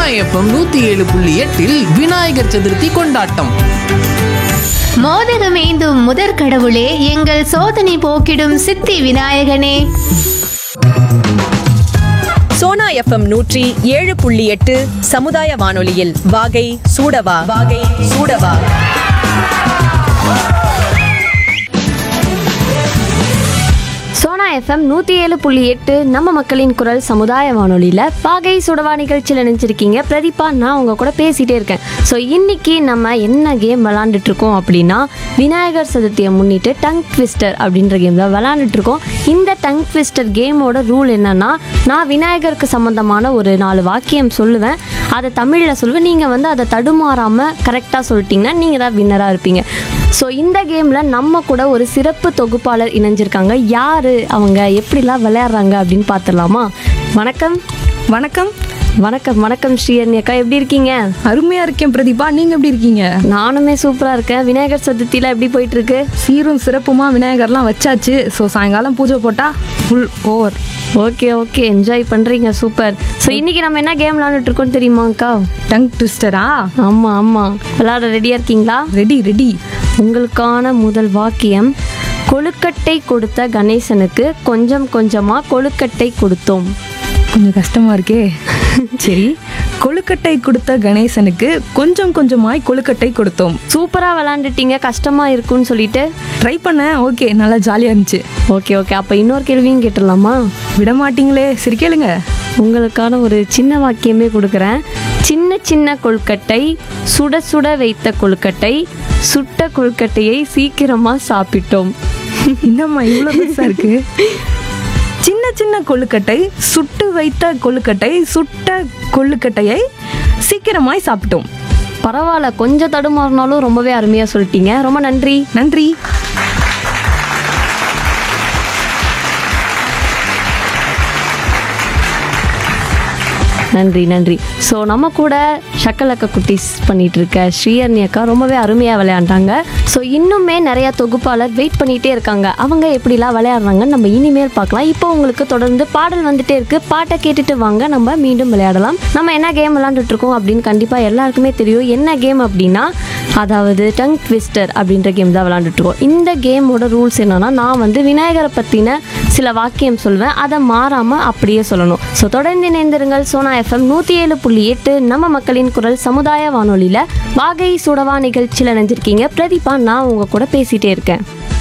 FM நூத்தி ஏழு புள்ளி எட்டில் விநாயகர் சதுர்த்தி கொண்டாட்டம் மோதகமேந்தும் முதற் கடவுளே எங்கள் சோதனை போக்கிடும் சித்தி விநாயகனே சோனா எஃப்எம் நூற்றி ஏழு புள்ளி எட்டு சமுதாய வானொலியில் வாகை சூடவா வாகை சூடவா சோனா எஃப்எம் நூற்றி ஏழு புள்ளி எட்டு நம்ம மக்களின் குரல் சமுதாய வானொலியில் பாகை சுடவா நிகழ்ச்சியில் நினைச்சிருக்கீங்க பிரதீபா நான் உங்க கூட பேசிட்டே இருக்கேன் ஸோ இன்னைக்கு நம்ம என்ன கேம் விளாண்டுட்டு இருக்கோம் அப்படின்னா விநாயகர் சதுர்த்தியை முன்னிட்டு டங் ட்விஸ்டர் அப்படின்ற கேம் தான் விளாண்டுட்டு இருக்கோம் இந்த டங் ட்விஸ்டர் கேமோட ரூல் என்னன்னா நான் விநாயகருக்கு சம்மந்தமான ஒரு நாலு வாக்கியம் சொல்லுவேன் அதை தமிழில் சொல்லுவேன் நீங்கள் வந்து அதை தடுமாறாமல் கரெக்டாக சொல்லிட்டீங்கன்னா நீங்கள் தான் வின்னராக இருப்பீங்க ஸோ இந்த கேமில் நம்ம கூட ஒரு சிறப்பு தொகுப்பாளர் இணைஞ்சிருக்காங்க யார் அவங்க எப்படிலாம் விளையாடுறாங்க அப்படின்னு பார்த்துடலாமா வணக்கம் வணக்கம் வணக்கம் வணக்கம் ஸ்ரீஹரணி அக்கா எப்படி இருக்கீங்க அருமையா இருக்கேன் பிரதீபா நீங்க எப்படி இருக்கீங்க நானுமே சூப்பராக இருக்கேன் விநாயகர் சதுர்த்தியில் எப்படி போயிட்டு இருக்கு சீரும் சிறப்புமா விநாயகர்லாம் வச்சாச்சு ஸோ சாயங்காலம் பூஜை போட்டா full over okay okay enjoy பண்ணுறீங்க சூப்பர் ஸோ இன்னைக்கு நம்ம என்ன கேம் விளாண்டுட்டு இருக்கோம் தெரியுமாக்கா டங் ட்விஸ்டரா ஆமாம் ஆமாம் விளாட ரெடியாக இருக்கீங்களா ரெடி ரெடி உங்களுக்கான முதல் வாக்கியம் கொழுக்கட்டை கொடுத்த கணேசனுக்கு கொஞ்சம் கொஞ்சமாக கொழுக்கட்டை கொடுத்தோம் கொஞ்சம் கஷ்டமா இருக்கே சரி கொழுக்கட்டை கொடுத்த கணேசனுக்கு கொஞ்சம் கொஞ்சமாய் கொழுக்கட்டை கொடுத்தோம் சூப்பராக விளாண்டுட்டீங்க கஷ்டமாக இருக்கும்னு சொல்லிட்டு ட்ரை பண்ணேன் ஓகே நல்லா ஜாலியாக இருந்துச்சு ஓகே ஓகே அப்போ இன்னொரு கேள்வியும் கேட்டுடலாமா விட மாட்டீங்களே சரி கேளுங்க உங்களுக்கான ஒரு சின்ன வாக்கியமே கொடுக்குறேன் சின்ன சின்ன கொழுக்கட்டை சுட சுட வைத்த கொழுக்கட்டை சுட்ட கொழுக்கட்டையை சீக்கிரமாக சாப்பிட்டோம் என்னம்மா இவ்வளோ பெருசா இருக்கு சின்ன சின்ன கொழுக்கட்டை சுட்டு வைத்த கொழுக்கட்டை சுட்ட கொழுக்கட்டையை சீக்கிரமாய் சாப்பிட்டோம் பரவாயில்ல கொஞ்சம் தடுமாறினாலும் ரொம்பவே அருமையாக சொல்லிட்டீங்க ரொம்ப நன்றி நன்றி நன்றி நன்றி ஸோ நம்ம கூட ஷக்கலக்க குட்டீஸ் பண்ணிட்டு இருக்க ஸ்ரீஹர்னி அக்கா ரொம்பவே அருமையாக விளையாண்டாங்க ஸோ இன்னுமே நிறைய தொகுப்பாளர் வெயிட் பண்ணிகிட்டே இருக்காங்க அவங்க எப்படிலாம் விளையாடுறாங்கன்னு நம்ம இனிமேல் பார்க்கலாம் இப்போ உங்களுக்கு தொடர்ந்து பாடல் வந்துட்டே இருக்கு பாட்டை கேட்டுட்டு வாங்க நம்ம மீண்டும் விளையாடலாம் நம்ம என்ன கேம் விளையாண்டுட்டு இருக்கோம் அப்படின்னு கண்டிப்பாக எல்லாருக்குமே தெரியும் என்ன கேம் அப்படின்னா அதாவது டங் ட்விஸ்டர் அப்படின்ற கேம் தான் விளையாண்டுட்டு இருக்கோம் இந்த கேமோட ரூல்ஸ் என்னன்னா நான் வந்து விநாயகரை பற்றின சில வாக்கியம் சொல்வேன் அதை மாறாமல் அப்படியே சொல்லணும் ஸோ தொடர்ந்து இணைந்திருங்கள் சோனா எஃப்எம் நூற்றி ஏழு புள்ளி எட்டு நம்ம மக்களின் குரல் சமுதாய வானொலியில் வாகை சுடவா நிகழ்ச்சியில் நினைஞ்சிருக்கீங்க பிரதீபா நான் உங்கள் கூட பேசிகிட்டே இருக்கேன்